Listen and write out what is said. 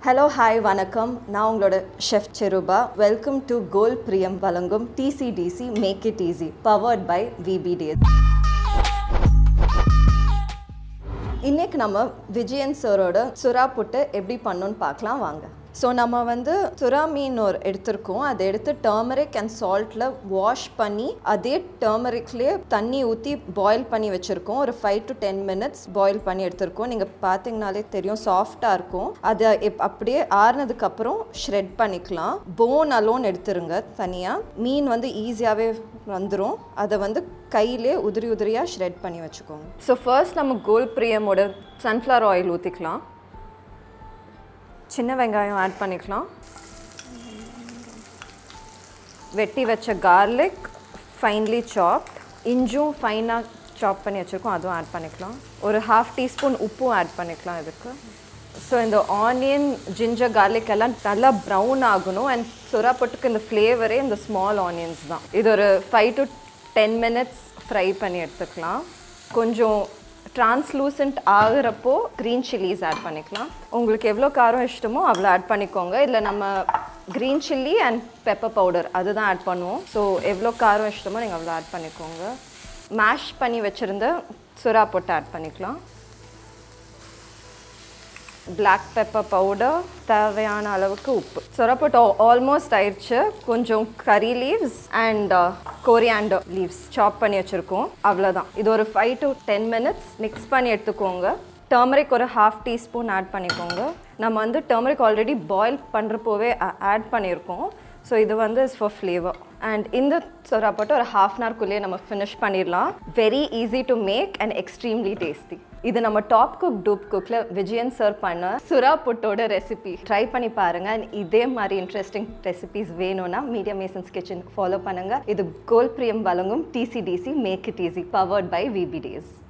hello hi வணக்கம் நான் உங்களோட ஷெஃப் செருபா வெல்கம் டு கோல் பிரியம் வழங்கும் டிசிடிசி make it easy powered by VPDS இன்னைக்கு நம்ம விஜயன் சரோட சுறா புட்டு எப்படி பண்ணணும்னு பார்க்கலாம் வாங்க ஸோ நம்ம வந்து சுறா மீன் ஒரு எடுத்திருக்கோம் அதை எடுத்து டர்மரிக் அண்ட் சால்ட்டில் வாஷ் பண்ணி அதே டர்மரிக்லேயே தண்ணி ஊற்றி பாயில் பண்ணி வச்சுருக்கோம் ஒரு five to ten minutes boil பண்ணி எடுத்திருக்கோம் நீங்கள் பார்த்தீங்கனாலே தெரியும் சாஃப்டாக இருக்கும் அதை இப் அப்படியே ஆறுனதுக்கப்புறம் ஷ்ரெட் பண்ணிக்கலாம் போன் அலோன் எடுத்துருங்க தனியாக மீன் வந்து ஈஸியாகவே வந்துடும் அதை வந்து கையிலே உதிரி உதிரியாக ஷ்ரெட் பண்ணி வச்சுக்கோங்க ஸோ ஃபர்ஸ்ட் நம்ம கோல் பிரியமோட சன்ஃப்ளவர் ஆயில் ஊற்றிக்கலாம் சின்ன வெங்காயம் ஆட் பண்ணிக்கலாம் வெட்டி வச்ச கார்லிக் ஃபைன்லி சாப்ட் இஞ்சும் ஃபைனாக சாப் பண்ணி வச்சுருக்கோம் அதுவும் ஆட் பண்ணிக்கலாம் ஒரு ஹாஃப் டீஸ்பூன் உப்பும் ஆட் பண்ணிக்கலாம் இதுக்கு ஸோ இந்த ஆனியன் ஜிஞ்சர் கார்லிக் எல்லாம் நல்லா ப்ரௌன் ஆகணும் அண்ட் சுறா பொட்டுக்கு இந்த ஃப்ளேவரே இந்த ஸ்மால் ஆனியன்ஸ் தான் இது ஒரு five to ten minutes fry பண்ணி எடுத்துக்கலாம் கொஞ்சம் டிரான்ஸ்லூசன்ட் ஆகுறப்போ க்ரீன் சில்லிஸ் ஆட் பண்ணிக்கலாம் உங்களுக்கு எவ்வளோ காரம் இஷ்டமோ அவ்வளோ ஆட் பண்ணிக்கோங்க இல்லை நம்ம green chilli and pepper powder அதுதான் ஆட் பண்ணுவோம் ஸோ எவ்வளோ காரம் இஷ்டமோ நீங்கள் அவ்வளோ ஆட் பண்ணிக்கோங்க மேஷ் பண்ணி வச்சுருந்த சுறா போட்டு ஆட் பண்ணிக்கலாம் பிளாக் பெப்பர் பவுடர் தேவையான அளவுக்கு உப்பு சொரப்பட்டு ஆல்மோஸ்ட் ஆயிடுச்சு கொஞ்சம் கறி லீவ்ஸ் அண்ட் கோரியாண்டர் லீவ்ஸ் சாப் பண்ணி வச்சுருக்கோம் அவ்வளோதான் இது ஒரு five to ten minutes mix பண்ணி எடுத்துக்கோங்க டர்மரிக் ஒரு ஹாஃப் டீஸ்பூன் ஆட் பண்ணிக்கோங்க நம்ம வந்து டர்மரிக் ஆல்ரெடி பாயில் பண்ணுறப்போவே ஆட் பண்ணியிருக்கோம் ஸோ இது வந்து இஸ் ஃபார் ஃப்ளேவர் அண்ட் இந்த சொரா போட்டு ஒரு ஹாஃப் அன் ஹவர்க்குள்ளேயே நம்ம ஃபினிஷ் பண்ணிடலாம் very easy to make and extremely tasty இது நம்ம டாப் குக் டூப் குக்கில் விஜயன் சர்வ் பண்ண சுறா புட்டோட ரெசிபி ட்ரை பண்ணி பாருங்க அண்ட் இதே மாதிரி இன்ட்ரெஸ்டிங் ரெசிபிஸ் வேணும்னா மீடியா மேசன்ஸ் கிச்சன் ஃபாலோ பண்ணுங்க இது கோல் பிரியம் வழங்கும் டிசிடிசி make it easy powered by விபிடிஎஸ்